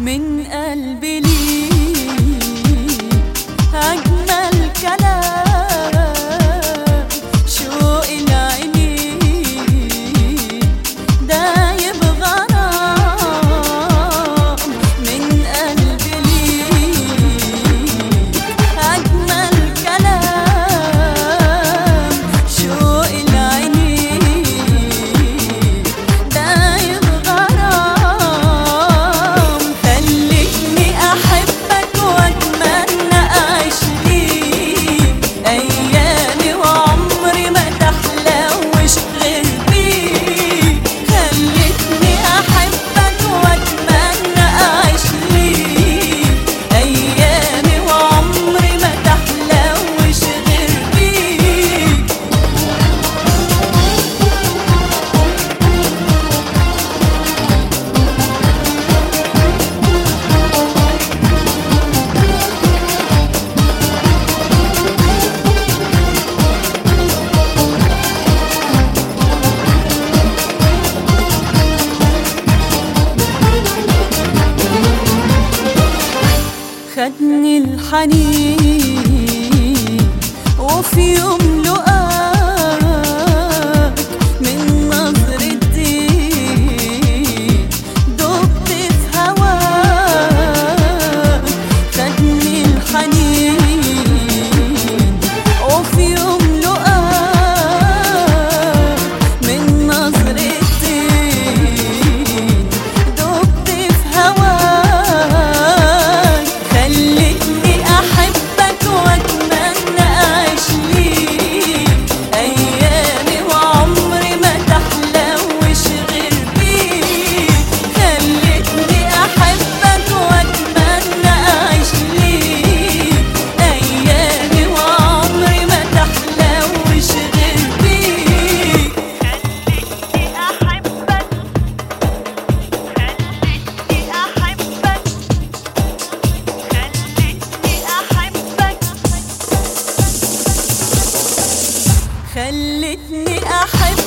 من قلبي ليك أجمل كلام شوق العينين دايب غرام من قلبي ليك أجمل كلام شوق العينين دايب غرام خلتني أحبك وأتمنى أعيش ليك أيامي وعمري ما تحلوش غير بيك خلتني أحبك وأتمنى أعيش ليك أيامي وعمري ما تحلوش غير بيك خدني الحنين وفي يوم لقاك من نظرة ديك دبت في هواك خدني الحنين وفي يوم لقاك من نظرة ديك دبت في هواك خلتني أحبك وأتمنى أعيش ليك أيامي وعمري ما تحلوش غير بيك خلتني أحبك وأتمنى أعيش ليك أيامي وعمري ما تحلوش غير بيك خلتني أحبك خلتني أحبك خلتني أحبك خلتني أحب